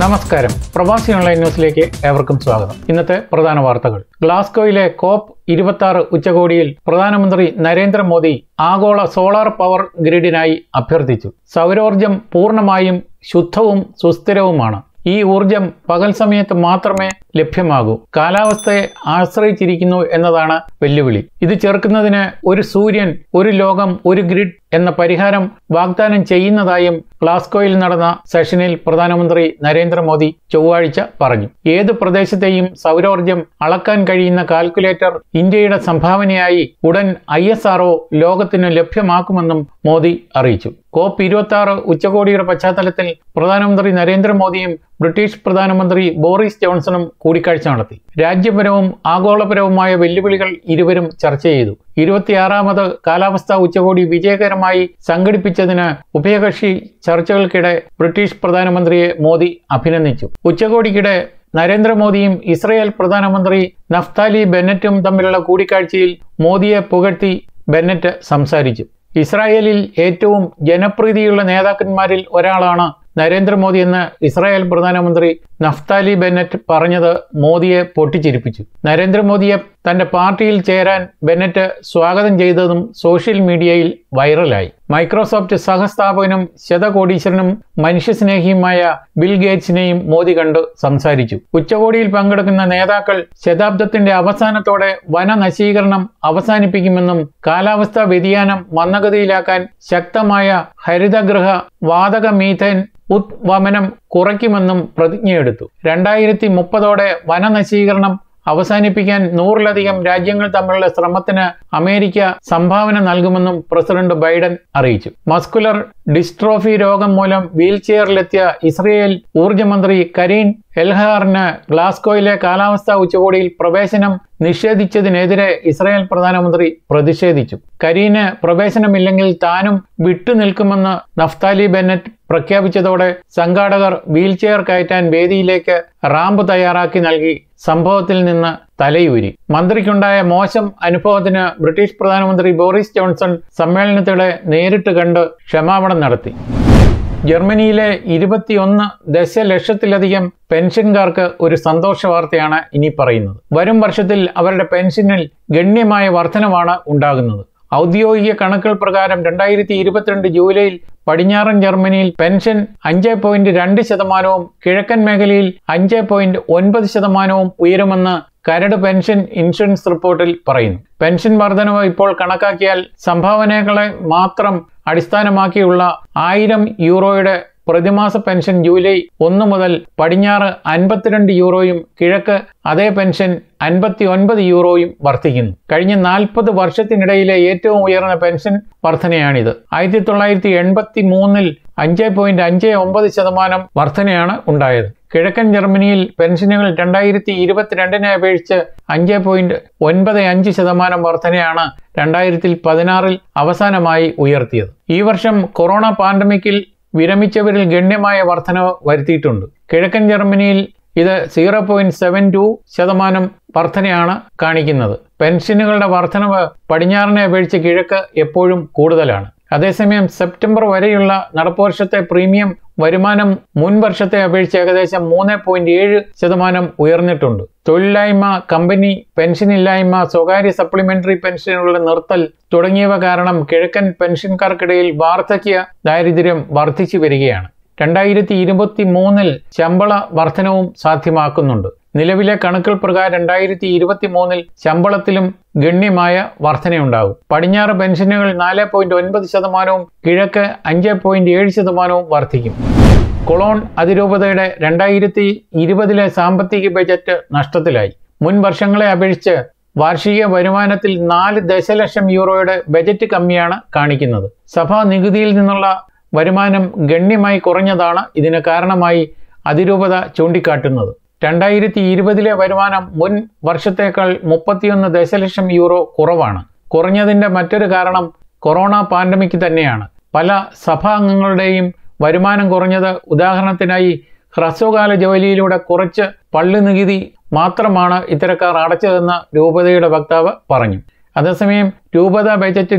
നമസ്കാരം പ്രവാസി ഓൺലൈൻ ന്യൂസിലേക്ക് ഏവർക്കും സ്വാഗതം ഇന്നത്തെ പ്രധാന വാർത്തകൾ ഗ്ലാസ്ഗോയിലെ കോപ്പ് ഇരുപത്തി ആറ് ഉച്ചകോടിയിൽ പ്രധാനമന്ത്രി നരേന്ദ്രമോദി ആഗോള സോളാർ പവർ ഗ്രിഡിനായി അഭ്യർത്ഥിച്ചു സൗരോർജം പൂർണ്ണമായും ശുദ്ധവും സുസ്ഥിരവുമാണ് ഈ ഊർജം പകൽ സമയത്ത് മാത്രമേ ലഭ്യമാകൂ കാലാവസ്ഥയെ ആശ്രയിച്ചിരിക്കുന്നു എന്നതാണ് വെല്ലുവിളി ഇത് ചെറുക്കുന്നതിന് ഒരു സൂര്യൻ ഒരു ലോകം ഒരു ഗ്രിഡ് എന്ന പരിഹാരം വാഗ്ദാനം ചെയ്യുന്നതായും ഗ്ലാസ്ഗോയിൽ നടന്ന സെഷനിൽ പ്രധാനമന്ത്രി നരേന്ദ്രമോദി ചൊവ്വാഴ്ച പറഞ്ഞു ഏത് പ്രദേശത്തെയും സൗരോർജം അളക്കാൻ കഴിയുന്ന കാൽക്കുലേറ്റർ ഇന്ത്യയുടെ സംഭാവനയായി ഉടൻ ഐ ലോകത്തിന് ലഭ്യമാക്കുമെന്നും മോദി അറിയിച്ചു കോപ്പ് ഇരുപത്തി ആറ് ഉച്ചകോടിയുടെ പശ്ചാത്തലത്തിൽ പ്രധാനമന്ത്രി നരേന്ദ്രമോദിയും ബ്രിട്ടീഷ് പ്രധാനമന്ത്രി ബോറിസ് ജോൺസണും കൂടിക്കാഴ്ച നടത്തി രാജ്യപരവും ആഗോളപരവുമായ വെല്ലുവിളികൾ ഇരുവരും ചർച്ച ചെയ്തു ഇരുപത്തിയാറാമത് കാലാവസ്ഥാ ഉച്ചകോടി വിജയകരമായി സംഘടിപ്പിച്ചതിന് ഉഭയകക്ഷി ചർച്ചകൾക്കിടെ ബ്രിട്ടീഷ് പ്രധാനമന്ത്രിയെ മോദി അഭിനന്ദിച്ചു ഉച്ചകോടിക്കിടെ നരേന്ദ്രമോദിയും ഇസ്രയേൽ പ്രധാനമന്ത്രി നഫ്താലി ബെന്നറ്റും തമ്മിലുള്ള കൂടിക്കാഴ്ചയിൽ മോദിയെ പുകഴ്ത്തി ബെന്നറ്റ് സംസാരിച്ചു ഇസ്രായേലിൽ ഏറ്റവും ജനപ്രീതിയുള്ള നേതാക്കന്മാരിൽ ഒരാളാണ് നരേന്ദ്രമോദി എന്ന് ഇസ്രായേൽ പ്രധാനമന്ത്രി നഫ്താലി ബെന്നറ്റ് പറഞ്ഞത് മോദിയെ പൊട്ടിച്ചിരിപ്പിച്ചു നരേന്ദ്രമോദിയെ തന്റെ പാർട്ടിയിൽ ചേരാൻ ബെന്നറ്റ് സ്വാഗതം ചെയ്തതും സോഷ്യൽ മീഡിയയിൽ വൈറലായി മൈക്രോസോഫ്റ്റ് സഹസ്ഥാപകനും ശതകോടീശ്വരനും മനുഷ്യസ്നേഹിയുമായ ബിൽ ഗേറ്റ്സിനെയും മോദി കണ്ട് സംസാരിച്ചു ഉച്ചകോടിയിൽ പങ്കെടുക്കുന്ന നേതാക്കൾ ശതാബ്ദത്തിന്റെ അവസാനത്തോടെ വനനശീകരണം അവസാനിപ്പിക്കുമെന്നും കാലാവസ്ഥാ വ്യതിയാനം മന്ദഗതിയിലാക്കാൻ ശക്തമായ ഹരിതഗൃഹ വാതക മീഥേൻ ഉദ്വമനം കുറയ്ക്കുമെന്നും പ്രതിജ്ഞയെടുത്തു രണ്ടായിരത്തി മുപ്പതോടെ വനനശീകരണം അവസാനിപ്പിക്കാൻ നൂറിലധികം രാജ്യങ്ങൾ തമ്മിലുള്ള ശ്രമത്തിന് അമേരിക്ക സംഭാവന നൽകുമെന്നും പ്രസിഡന്റ് ബൈഡൻ അറിയിച്ചു മസ്കുലർ ഡിസ്ട്രോഫി രോഗം മൂലം വീൽചെയറിലെത്തിയ ഇസ്രയേൽ ഊർജ്ജമന്ത്രി കരീൻ എൽഹാറിന് ഗ്ലാസ്ഗോയിലെ കാലാവസ്ഥാ ഉച്ചകോടിയിൽ പ്രവേശനം നിഷേധിച്ചതിനെതിരെ ഇസ്രായേൽ പ്രധാനമന്ത്രി പ്രതിഷേധിച്ചു കരീന് പ്രവേശനമില്ലെങ്കിൽ താനും വിട്ടുനിൽക്കുമെന്ന് നഫ്താലി ബെന്നറ്റ് പ്രഖ്യാപിച്ചതോടെ സംഘാടകർ വീൽചെയർ കയറ്റാൻ വേദിയിലേക്ക് റാമ്പ് തയ്യാറാക്കി നൽകി സംഭവത്തിൽ നിന്ന് തലയൂരി മന്ത്രിക്കുണ്ടായ മോശം അനുഭവത്തിന് ബ്രിട്ടീഷ് പ്രധാനമന്ത്രി ബോറിസ് ജോൺസൺ സമ്മേളനത്തിടെ നേരിട്ട് കണ്ട് ക്ഷമാപണം നടത്തി ജർമ്മനിയിലെ ഇരുപത്തിയൊന്ന് ദശലക്ഷത്തിലധികം പെൻഷൻകാർക്ക് ഒരു സന്തോഷ വാർത്തയാണ് ഇനി പറയുന്നത് വരും വർഷത്തിൽ അവരുടെ പെൻഷനിൽ ഗണ്യമായ വർധനമാണ് ഉണ്ടാകുന്നത് ഔദ്യോഗിക കണക്കുകൾ പ്രകാരം രണ്ടായിരത്തി ഇരുപത്തിരണ്ട് ജൂലൈയിൽ പടിഞ്ഞാറൻ ജർമ്മനിയിൽ പെൻഷൻ അഞ്ച് പോയിന്റ് രണ്ട് ശതമാനവും കിഴക്കൻ മേഖലയിൽ അഞ്ച് പോയിന്റ് ഒൻപത് ശതമാനവും ഉയരുമെന്ന് കരട് പെൻഷൻ ഇൻഷുറൻസ് റിപ്പോർട്ടിൽ പറയുന്നു പെൻഷൻ വർധനവ് ഇപ്പോൾ കണക്കാക്കിയാൽ സംഭാവനകളെ മാത്രം അടിസ്ഥാനമാക്കിയുള്ള ആയിരം യൂറോയുടെ പ്രതിമാസ പെൻഷൻ ജൂലൈ ഒന്ന് മുതൽ പടിഞ്ഞാറ് അൻപത്തിരണ്ട് യൂറോയും കിഴക്ക് അതേ പെൻഷൻ അൻപത്തി ഒൻപത് യൂറോയും വർദ്ധിക്കുന്നു കഴിഞ്ഞ നാൽപ്പത് വർഷത്തിനിടയിലെ ഏറ്റവും ഉയർന്ന പെൻഷൻ വർധനയാണിത് ആയിരത്തി തൊള്ളായിരത്തി എൺപത്തി മൂന്നിൽ അഞ്ച് പോയിന്റ് അഞ്ച് ഒമ്പത് ശതമാനം വർധനയാണ് ഉണ്ടായത് കിഴക്കൻ ജർമ്മനിയിൽ പെൻഷനുകൾ രണ്ടായിരത്തി ഇരുപത്തിരണ്ടിനെ അപേക്ഷിച്ച് അഞ്ച് പോയിന്റ് ഒൻപത് അഞ്ച് ശതമാനം വർധനയാണ് രണ്ടായിരത്തി പതിനാറിൽ അവസാനമായി ഉയർത്തിയത് ഈ വർഷം കൊറോണ പാൻഡമിക്കിൽ വിരമിച്ചവരിൽ ഗണ്യമായ വർധനവ് വരുത്തിയിട്ടുണ്ട് കിഴക്കൻ ജർമ്മനിയിൽ ഇത് സീറോ പോയിന്റ് സെവൻ ടു ശതമാനം വർധനയാണ് കാണിക്കുന്നത് പെൻഷനുകളുടെ വർധനവ് പടിഞ്ഞാറിനെ അപേക്ഷിച്ച് കിഴക്ക് എപ്പോഴും കൂടുതലാണ് അതേസമയം സെപ്റ്റംബർ വരെയുള്ള നടപ്പ് വർഷത്തെ പ്രീമിയം വരുമാനം മുൻ വർഷത്തെ അപേക്ഷിച്ച് ഏകദേശം മൂന്ന് പോയിന്റ് ഏഴ് ശതമാനം ഉയർന്നിട്ടുണ്ട് തൊഴിലില്ലായ്മ കമ്പനി പെൻഷനില്ലായ്മ സ്വകാര്യ സപ്ലിമെന്ററി പെൻഷനുകളുടെ നിർത്തൽ തുടങ്ങിയവ കാരണം കിഴക്കൻ പെൻഷൻകാർക്കിടയിൽ വാർദ്ധക്യ ദാരിദ്ര്യം വർദ്ധിച്ചു വരികയാണ് രണ്ടായിരത്തി ഇരുപത്തി മൂന്നിൽ ശമ്പള വർധനവും സാധ്യമാക്കുന്നുണ്ട് നിലവിലെ കണക്കുകൾ പ്രകാരം രണ്ടായിരത്തി ഇരുപത്തി മൂന്നിൽ ശമ്പളത്തിലും ഗണ്യമായ വർധനയുണ്ടാകും പടിഞ്ഞാറ് പെൻഷനുകൾ നാല് പോയിന്റ് ഒൻപത് ശതമാനവും കിഴക്ക് അഞ്ച് പോയിന്റ് ഏഴ് ശതമാനവും വർദ്ധിക്കും കൊളോൺ അതിരൂപതയുടെ രണ്ടായിരത്തി ഇരുപതിലെ സാമ്പത്തിക ബജറ്റ് നഷ്ടത്തിലായി മുൻ വർഷങ്ങളെ അപേക്ഷിച്ച് വാർഷിക വരുമാനത്തിൽ നാല് ദശലക്ഷം യൂറോയുടെ ബജറ്റ് കമ്മിയാണ് കാണിക്കുന്നത് സഭാ നികുതിയിൽ നിന്നുള്ള വരുമാനം ഗണ്യമായി കുറഞ്ഞതാണ് ഇതിന് കാരണമായി അതിരൂപത ചൂണ്ടിക്കാട്ടുന്നത് രണ്ടായിരത്തി ഇരുപതിലെ വരുമാനം മുൻ വർഷത്തേക്കാൾ മുപ്പത്തിയൊന്ന് ദശലക്ഷം യൂറോ കുറവാണ് കുറഞ്ഞതിൻ്റെ മറ്റൊരു കാരണം കൊറോണ പാൻഡമിക് തന്നെയാണ് പല സഭാംഗങ്ങളുടെയും വരുമാനം കുറഞ്ഞത് ഉദാഹരണത്തിനായി ഹ്രസ്വകാല ജോലിയിലൂടെ കുറച്ച് പള്ളി നികുതി മാത്രമാണ് ഇത്തരക്കാർ അടച്ചതെന്ന് രൂപതയുടെ വക്താവ് പറഞ്ഞു അതേസമയം രൂപത ബജറ്റിലെ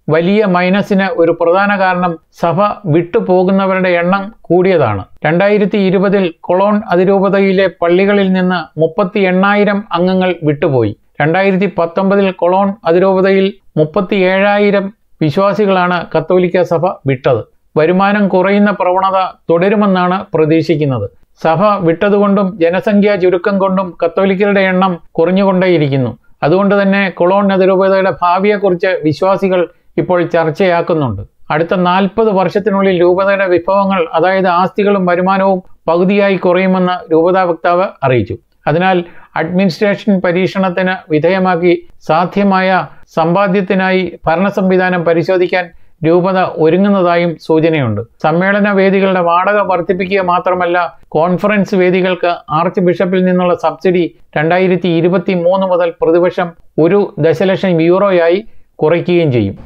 വലിയ മൈനസിന് ഒരു പ്രധാന കാരണം സഭ വിട്ടുപോകുന്നവരുടെ എണ്ണം കൂടിയതാണ് രണ്ടായിരത്തി ഇരുപതിൽ കൊളോൺ അതിരൂപതയിലെ പള്ളികളിൽ നിന്ന് മുപ്പത്തി എണ്ണായിരം അംഗങ്ങൾ വിട്ടുപോയി രണ്ടായിരത്തി പത്തൊമ്പതിൽ കൊളോൺ അതിരൂപതയിൽ മുപ്പത്തി ഏഴായിരം വിശ്വാസികളാണ് കത്തോലിക്ക സഭ വിട്ടത് വരുമാനം കുറയുന്ന പ്രവണത തുടരുമെന്നാണ് പ്രതീക്ഷിക്കുന്നത് സഭ വിട്ടതുകൊണ്ടും ജനസംഖ്യാ ചുരുക്കം കൊണ്ടും കത്തോലിക്കരുടെ എണ്ണം കുറഞ്ഞുകൊണ്ടേയിരിക്കുന്നു അതുകൊണ്ട് തന്നെ കൊളോൺ അതിരൂപതയുടെ ഭാവിയെക്കുറിച്ച് വിശ്വാസികൾ ഇപ്പോൾ ചർച്ചയാക്കുന്നുണ്ട് അടുത്ത നാൽപ്പത് വർഷത്തിനുള്ളിൽ രൂപതയുടെ വിഭവങ്ങൾ അതായത് ആസ്തികളും വരുമാനവും പകുതിയായി കുറയുമെന്ന് രൂപതാ വക്താവ് അറിയിച്ചു അതിനാൽ അഡ്മിനിസ്ട്രേഷൻ പരീക്ഷണത്തിന് വിധേയമാക്കി സാധ്യമായ സമ്പാദ്യത്തിനായി ഭരണ സംവിധാനം പരിശോധിക്കാൻ രൂപത ഒരുങ്ങുന്നതായും സൂചനയുണ്ട് സമ്മേളന വേദികളുടെ വാടക വർദ്ധിപ്പിക്കുക മാത്രമല്ല കോൺഫറൻസ് വേദികൾക്ക് ആർച്ച് ബിഷപ്പിൽ നിന്നുള്ള സബ്സിഡി രണ്ടായിരത്തി ഇരുപത്തി മൂന്ന് മുതൽ പ്രതിവർഷം ഒരു ദശലക്ഷം യൂറോയായി കുറയ്ക്കുകയും ചെയ്യും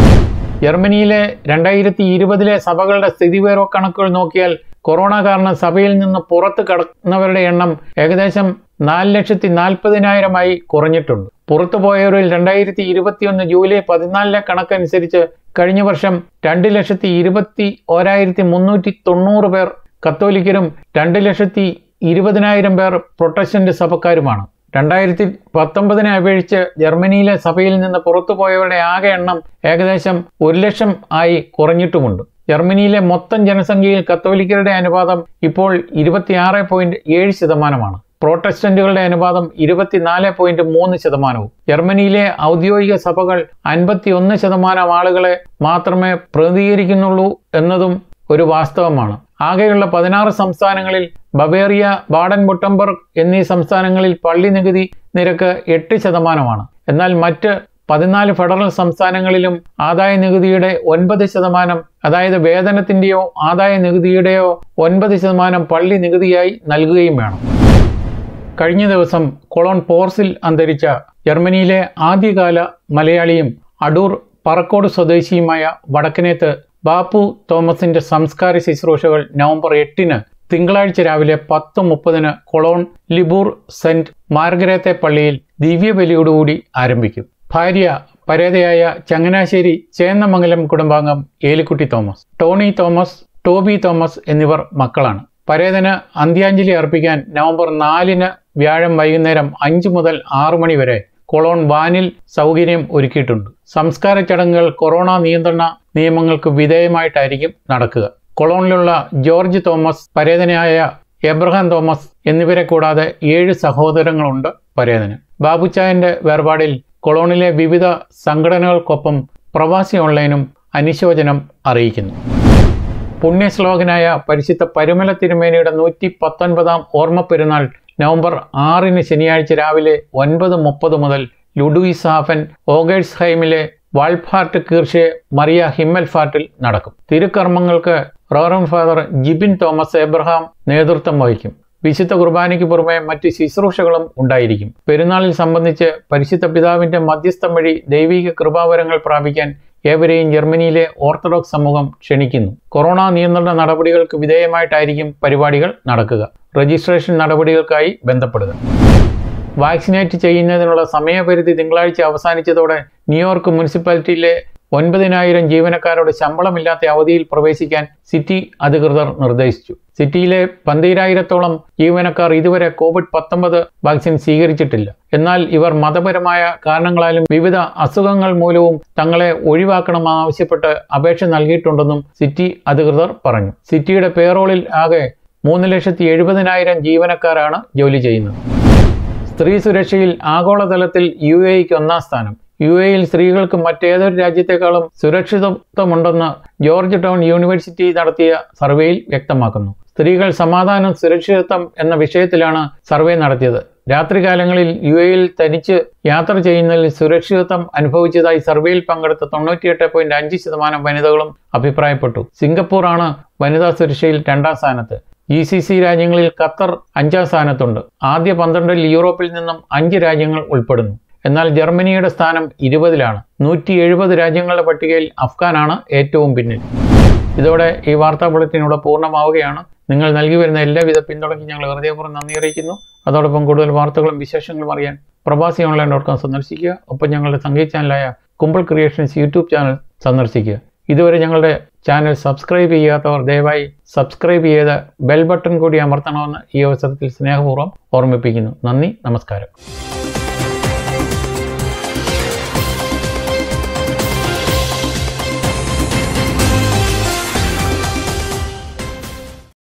ജർമ്മനിയിലെ രണ്ടായിരത്തി ഇരുപതിലെ സഭകളുടെ സ്ഥിതിവിവര കണക്കുകൾ നോക്കിയാൽ കൊറോണ കാരണം സഭയിൽ നിന്ന് പുറത്ത് കടന്നവരുടെ എണ്ണം ഏകദേശം നാല് ലക്ഷത്തി നാൽപ്പതിനായിരമായി കുറഞ്ഞിട്ടുണ്ട് പുറത്തുപോയവരിൽ രണ്ടായിരത്തി ഇരുപത്തിയൊന്ന് ജൂലൈ പതിനാലിലെ കണക്കനുസരിച്ച് കഴിഞ്ഞ വർഷം രണ്ട് ലക്ഷത്തി ഇരുപത്തി ഓരായിരത്തി മുന്നൂറ്റി തൊണ്ണൂറ് പേർ കത്തോലിക്കരും രണ്ട് ലക്ഷത്തി ഇരുപതിനായിരം പേർ പ്രൊട്ടസ്റ്റന്റ് സഭക്കാരുമാണ് രണ്ടായിരത്തി പത്തൊമ്പതിനെ അപേക്ഷിച്ച് ജർമ്മനിയിലെ സഭയിൽ നിന്ന് പുറത്തുപോയവരുടെ ആകെ എണ്ണം ഏകദേശം ഒരു ലക്ഷം ആയി കുറഞ്ഞിട്ടുമുണ്ട് ജർമ്മനിയിലെ മൊത്തം ജനസംഖ്യയിൽ കത്തോലിക്കരുടെ അനുപാതം ഇപ്പോൾ ഇരുപത്തിയാറ് പോയിന്റ് ഏഴ് ശതമാനമാണ് പ്രോട്ടസ്റ്റന്റുകളുടെ അനുപാതം ഇരുപത്തിനാല് പോയിന്റ് മൂന്ന് ശതമാനവും ജർമ്മനിയിലെ ഔദ്യോഗിക സഭകൾ അൻപത്തിയൊന്ന് ശതമാനം ആളുകളെ മാത്രമേ പ്രതിനിധീകരിക്കുന്നുള്ളൂ എന്നതും ഒരു വാസ്തവമാണ് ആകെയുള്ള പതിനാറ് സംസ്ഥാനങ്ങളിൽ ബവേറിയ ബാഡൻ ബുട്ടംബർഗ് എന്നീ സംസ്ഥാനങ്ങളിൽ പള്ളി നികുതി നിരക്ക് എട്ട് ശതമാനമാണ് എന്നാൽ മറ്റ് പതിനാല് ഫെഡറൽ സംസ്ഥാനങ്ങളിലും ആദായ നികുതിയുടെ ഒൻപത് ശതമാനം അതായത് വേതനത്തിന്റെയോ ആദായ നികുതിയുടെയോ ഒൻപത് ശതമാനം പള്ളി നികുതിയായി നൽകുകയും വേണം കഴിഞ്ഞ ദിവസം കൊളോൺ പോർസിൽ അന്തരിച്ച ജർമ്മനിയിലെ ആദ്യകാല മലയാളിയും അടൂർ പറക്കോട് സ്വദേശിയുമായ വടക്കനേത്ത് ബാപ്പു തോമസിന്റെ സംസ്കാര ശുശ്രൂഷകൾ നവംബർ എട്ടിന് തിങ്കളാഴ്ച രാവിലെ പത്ത് മുപ്പതിന് കൊളോൺ ലിബൂർ സെന്റ് മാർഗരേത്തെ പള്ളിയിൽ ദിവ്യബലിയോടുകൂടി ആരംഭിക്കും ഭാര്യ പരേതയായ ചങ്ങനാശ്ശേരി ചേന്നമംഗലം കുടുംബാംഗം Elikutty Thomas Tony Thomas Toby Thomas എന്നിവർ മക്കളാണ് പരേതന് അന്ത്യാഞ്ജലി അർപ്പിക്കാൻ നവംബർ നാലിന് വ്യാഴം വൈകുന്നേരം അഞ്ച് മുതൽ ആറു മണി വരെ കൊളോൺ വാനിൽ സൗകര്യം ഒരുക്കിയിട്ടുണ്ട് സംസ്കാര ചടങ്ങുകൾ കൊറോണ നിയന്ത്രണ നിയമങ്ങൾക്ക് വിധേയമായിട്ടായിരിക്കും നടക്കുക കൊളോണിലുള്ള ജോർജ് തോമസ് പരേതനായ എബ്രഹാം തോമസ് എന്നിവരെ കൂടാതെ ഏഴ് സഹോദരങ്ങളുണ്ട് പരേതന് ബാബുച്ചായന്റെ വേർപാടിൽ കൊളോണിലെ വിവിധ സംഘടനകൾക്കൊപ്പം പ്രവാസി ഓൺലൈനും അനുശോചനം അറിയിക്കുന്നു പുണ്യശ്ലോകനായ പരിശുദ്ധ പരുമല തിരുമേനിയുടെ നൂറ്റി പത്തൊൻപതാം ഓർമ്മ പെരുന്നാൾ നവംബർ ആറിന് ശനിയാഴ്ച രാവിലെ ഒൻപത് മുപ്പത് മുതൽ ലുഡുയിസ് ഹാഫൻ ഓഗേഴ്സ് ഹൈമിലെ വാൾഫാർട്ട് കീർഷെ മറിയ ഹിമ്മൽഫാർട്ടിൽ നടക്കും തിരുക്കർമ്മങ്ങൾക്ക് റോറൻ ഫാദർ ജിബിൻ തോമസ് എബ്രഹാം നേതൃത്വം വഹിക്കും വിശുദ്ധ കുർബാനയ്ക്ക് പുറമെ മറ്റ് ശുശ്രൂഷകളും ഉണ്ടായിരിക്കും പെരുന്നാളിൽ സംബന്ധിച്ച് പരിശുദ്ധ പിതാവിന്റെ മധ്യസ്ഥം വഴി ദൈവിക കൃപാവരങ്ങൾ പ്രാപിക്കാൻ ഏവരെയും ജർമ്മനിയിലെ ഓർത്തഡോക്സ് സമൂഹം ക്ഷണിക്കുന്നു കൊറോണ നിയന്ത്രണ നടപടികൾക്ക് വിധേയമായിട്ടായിരിക്കും പരിപാടികൾ നടക്കുക രജിസ്ട്രേഷൻ നടപടികൾക്കായി ബന്ധപ്പെടുക വാക്സിനേറ്റ് ചെയ്യുന്നതിനുള്ള സമയപരിധി തിങ്കളാഴ്ച അവസാനിച്ചതോടെ ന്യൂയോർക്ക് മുനിസിപ്പാലിറ്റിയിലെ ഒൻപതിനായിരം ജീവനക്കാരോട് ശമ്പളമില്ലാത്ത അവധിയിൽ പ്രവേശിക്കാൻ സിറ്റി അധികൃതർ നിർദ്ദേശിച്ചു സിറ്റിയിലെ പന്തീരായിരത്തോളം ജീവനക്കാർ ഇതുവരെ കോവിഡ് പത്തൊമ്പത് വാക്സിൻ സ്വീകരിച്ചിട്ടില്ല എന്നാൽ ഇവർ മതപരമായ കാരണങ്ങളാലും വിവിധ അസുഖങ്ങൾ മൂലവും തങ്ങളെ ഒഴിവാക്കണമെന്നാവശ്യപ്പെട്ട് അപേക്ഷ നൽകിയിട്ടുണ്ടെന്നും സിറ്റി അധികൃതർ പറഞ്ഞു സിറ്റിയുടെ പേറോളിൽ ആകെ മൂന്ന് ലക്ഷത്തി എഴുപതിനായിരം ജീവനക്കാരാണ് ജോലി ചെയ്യുന്നത് സ്ത്രീ സുരക്ഷയിൽ ആഗോളതലത്തിൽ യു എക്ക് ഒന്നാം സ്ഥാനം യു എയിൽ സ്ത്രീകൾക്ക് മറ്റേതൊരു രാജ്യത്തെക്കാളും സുരക്ഷിതത്വമുണ്ടെന്ന് ജോർജ് ടൗൺ യൂണിവേഴ്സിറ്റി നടത്തിയ സർവേയിൽ വ്യക്തമാക്കുന്നു സ്ത്രീകൾ സമാധാനം സുരക്ഷിതത്വം എന്ന വിഷയത്തിലാണ് സർവേ നടത്തിയത് രാത്രികാലങ്ങളിൽ യു എയിൽ തനിച്ച് യാത്ര ചെയ്യുന്നതിൽ സുരക്ഷിതത്വം അനുഭവിച്ചതായി സർവേയിൽ പങ്കെടുത്ത തൊണ്ണൂറ്റിയെട്ട് പോയിന്റ് അഞ്ച് ശതമാനം വനിതകളും അഭിപ്രായപ്പെട്ടു സിംഗപ്പൂറാണ് വനിതാ സുരക്ഷയിൽ രണ്ടാം സ്ഥാനത്ത് ഇ സി സി രാജ്യങ്ങളിൽ ഖത്തർ അഞ്ചാം സ്ഥാനത്തുണ്ട് ആദ്യ പന്ത്രണ്ടിൽ യൂറോപ്പിൽ നിന്നും അഞ്ച് രാജ്യങ്ങൾ ഉൾപ്പെടുന്നു എന്നാൽ ജർമ്മനിയുടെ സ്ഥാനം ഇരുപതിലാണ് നൂറ്റി എഴുപത് രാജ്യങ്ങളുടെ പട്ടികയിൽ അഫ്ഗാനാണ് ഏറ്റവും പിന്നിൽ ഇതോടെ ഈ വാർത്താ ബുള്ളറ്റിൻ ഇവിടെ പൂർണ്ണമാവുകയാണ് നിങ്ങൾ നൽകി വരുന്ന എല്ലാവിധ പിന്തുണയ്ക്കും ഞങ്ങൾ ഹൃദയപൂർവ്വം നന്ദി അറിയിക്കുന്നു അതോടൊപ്പം കൂടുതൽ വാർത്തകളും വിശേഷങ്ങളും അറിയാൻ പ്രവാസി ഓൺലൈൻ ഡോട്ട് കോം സന്ദർശിക്കുക ഒപ്പം ഞങ്ങളുടെ സംഗീത ചാനലായ കുമ്പിൾ ക്രിയേഷൻസ് യൂട്യൂബ് ചാനൽ സന്ദർശിക്കുക ഇതുവരെ ഞങ്ങളുടെ ചാനൽ സബ്സ്ക്രൈബ് ചെയ്യാത്തവർ ദയവായി സബ്സ്ക്രൈബ് ചെയ്ത് ബെൽ ബട്ടൺ കൂടി അമർത്തണമെന്ന് ഈ അവസരത്തിൽ സ്നേഹപൂർവ്വം ഓർമ്മിപ്പിക്കുന്നു നന്ദി നമസ്കാരം